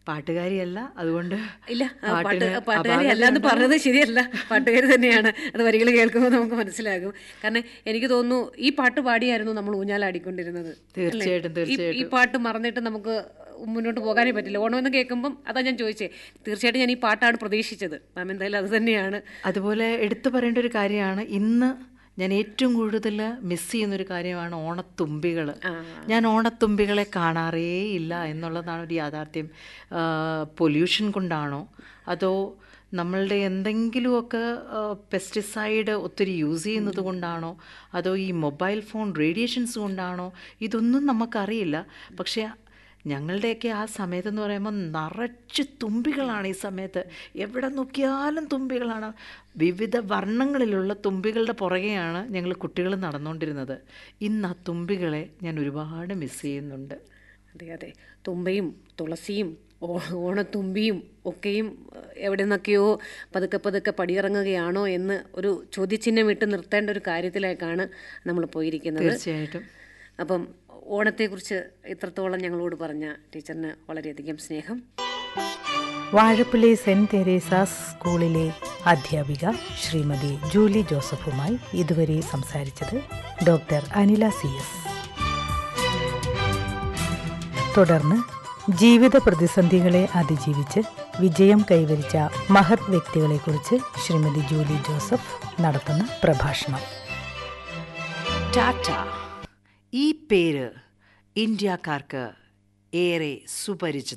പാട്ടുകാരിയല്ല അതുകൊണ്ട് ഇല്ല ആ പാട്ട് പാട്ടിന് പാട്ടുകാരി അല്ല എന്ന് അപാകതയുണ്ട്. പറഞ്ഞത് ശരിയല്ല പാട്ടുകാരി തന്നെയാണ് അത് വരികൾ കേൾക്കുമ്പോൾ നമുക്ക് മനസ്സിലാകും കാരണം എനിക്ക് തോന്നുന്നു ഈ പാട്ട് പാടിയായിരുന്നു നമ്മൾ ഊഞ്ഞാലാടിക്കൊണ്ടിരുന്നത് അല്ലേ? തീർച്ചയായിട്ടും, ഈ- ഈ തീർച്ചയായിട്ടും. പാട്ട് മറന്നിട്ട് നമുക്ക് മുന്നോട്ട് പോകാനേ പറ്റില്ല ഓണമെന്ന് കേൾക്കുമ്പം അതാ ഞാൻ ചോദിച്ചേ തീർച്ചയായിട്ടും ഞാൻ ഈ പാട്ടാണ് പ്രതീക്ഷിച്ചത് മാം എന്തായാലും അത് തന്നെയാണ് അതുപോലെ എടുത്തു പറയേണ്ട ഒരു കാര്യമാണ് ഇന്ന് ഞാൻ ഏറ്റവും കൂടുതൽ മിസ് ചെയ്യുന്നൊരു കാര്യമാണ് ഓണത്തുമ്പികൾ ഞാൻ ഓണത്തുമ്പികളെ കാണാറേ ഇല്ല എന്നുള്ളതാണ് ഒരു യാഥാർത്ഥ്യം പൊല്യൂഷൻ കൊണ്ടാണോ അതോ നമ്മളുടെ എന്തെങ്കിലുമൊക്കെ പെസ്റ്റിസൈഡ് ഒത്തിരി യൂസ് ചെയ്യുന്നത് കൊണ്ടാണോ അതോ ഈ മൊബൈൽ ഫോൺ റേഡിയേഷൻസ് കൊണ്ടാണോ ഇതൊന്നും നമുക്കറിയില്ല പക്ഷേ ഞങ്ങളുടെയൊക്കെ ആ സമയത്തെന്ന് പറയുമ്പോൾ നിറച്ച് തുമ്പികളാണ് ഈ സമയത്ത് എവിടെ നോക്കിയാലും തുമ്പികളാണ് വിവിധ വർണ്ണങ്ങളിലുള്ള തുമ്പികളുടെ പുറകെയാണ് ഞങ്ങൾ കുട്ടികൾ നടന്നുകൊണ്ടിരുന്നത് ഇന്ന് ആ തുമ്പികളെ ഞാൻ ഒരുപാട് മിസ് ചെയ്യുന്നുണ്ട് അതെ അതെ തുമ്പയും തുളസിയും ഓ- ഓണത്തുമ്പിയും ഒക്കെയും ഏഹ്, എവിടെ നിന്നൊക്കെയോ പതുക്കെ പതുക്കെ പടിയിറങ്ങുകയാണോ എന്ന് ഒരു ചോദ്യചിഹ്നം ഇട്ട് നിർത്തേണ്ട ഒരു കാര്യത്തിലേക്കാണ് നമ്മൾ പോയിരിക്കുന്നത് തീർച്ചയായിട്ടും അപ്പം ഓണത്തെക്കുറിച്ച് ഇത്രത്തോളം ഞങ്ങളോട് പറഞ്ഞ ടീച്ചറിന് വളരെയധികം സ്നേഹം വാഴപ്പള്ളി സെന്റ് തെരേസാസ് സ്കൂളിലെ അധ്യാപിക ശ്രീമതി ജൂലി ജോസഫുമായി ഇതുവരെ സംസാരിച്ചത് ഡോക്ടർ അനില സി എസ് തുടർന്ന് ജീവിത പ്രതിസന്ധികളെ അതിജീവിച്ച് വിജയം കൈവരിച്ച മഹത് വ്യക്തികളെക്കുറിച്ച് ശ്രീമതി ജൂലി ജോസഫ് നടത്തുന്ന പ്രഭാഷണം ടാറ്റ ഈ പേര് ഇന്ത്യക്കാർക്ക് ഏറെ സുപരിചിതം